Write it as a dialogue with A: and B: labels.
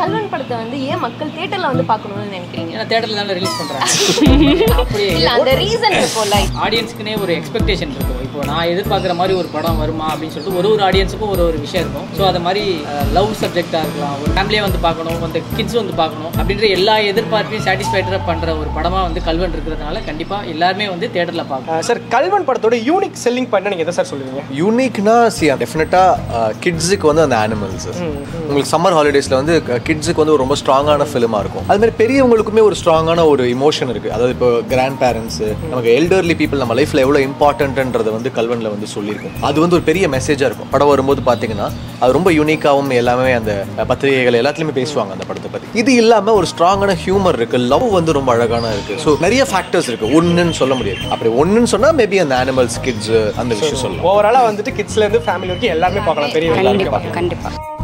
A: கல்வன் படத்தை வந்து ஏன் மக்கள் தியேட்டர்ல வந்து பார்க்கணும்னு நினைக்கிறீங்க
B: ஏன்னா தேட்டரில் தானே ரிலீஸ் பண்ணுறாங்க அப்படியே
A: இல்ல அந்த ரீசன் இருக்கும்ல
B: ஆடியன்ஸ்க்குனே ஒரு எக்ஸ்பெக்டேஷன் இருக்கும் இப்போ நான் எதிர்பார்க்குற மாதிரி ஒரு படம் வருமா அப்படின்னு சொல்லிட்டு ஒரு ஒரு ஆடியன்ஸுக்கும் ஒரு ஒரு விஷயம் இருக்கும் ஸோ அது மாதிரி லவ் சப்ஜெக்டாக இருக்கலாம் ஒரு ஃபேமிலியாக வந்து பார்க்கணும் அந்த கிட்ஸ் வந்து பார்க்கணும் அப்படின்ற எல்லா எதிர்பார்ப்பையும் சாட்டிஸ்ஃபைடாக பண்ணுற ஒரு படமாக வந்து கல்வன் இருக்கிறதுனால கண்டிப்பாக எல்லாருமே வந்து தேட்டரில் பார்க்கணும்
C: சார் கல்வன் படத்தோட யூனிக் செல்லிங் பாயிண்ட் நீங்க எதை சார் சொல்லுவீங்க
D: யூனிக்னா சி டெஃபினட்டாக கிட்ஸுக்கு வந்து அந்த அனிமல்ஸ் உங்களுக்கு சம்மர் ஹாலிடேஸில் வந்து கிட்ஸுக்கு வந்து ஒரு ரொம்ப ஸ்ட்ராங்கான ஃபிலிமாக இருக்கும் அது மாதிரி பெரியவங்களுக்குமே ஒரு ஸ்ட்ராங்கான ஒரு இமோஷன் இருக்குது அதாவது இப்போ கிராண்ட் பேரண்ட்ஸ் நமக்கு எல்டர்லி பீப்புள் நம்ம லைஃப்பில் எவ்வளோ இம்பார்ட்டன்ட்ன்றதை வந்து கல்வனில் வந்து சொல்லியிருக்கும் அது வந்து ஒரு பெரிய மெசேஜாக இருக்கும் படம் வரும்போது பார்த்தீங்கன்னா அது ரொம்ப யூனிக்காகவும் எல்லாமே அந்த பத்திரிகைகள் எல்லாத்துலேயுமே பேசுவாங்க அந்த படத்தை பற்றி இது இல்லாமல் ஒரு ஸ்ட்ராங்கான ஹியூமர் இருக்குது லவ் வந்து ரொம்ப அழகான இருக்குது ஸோ நிறைய ஃபேக்டர்ஸ் இருக்குது ஒன்றுன்னு சொல்ல முடியாது அப்படி ஒன்றுன்னு சொன்னால் மேபி அந்த அனிமல்ஸ் கிட்ஸ் அந்த விஷயம் சொல்லலாம்
C: ஓவராலா வந்துட்டு கிட்ஸ்ல இருந்து ஃபேமிலி வரைக்கும் எல்லாருமே பார்க்கலாம் பெரிய
E: கண்டிப்பா கண்டிப்பா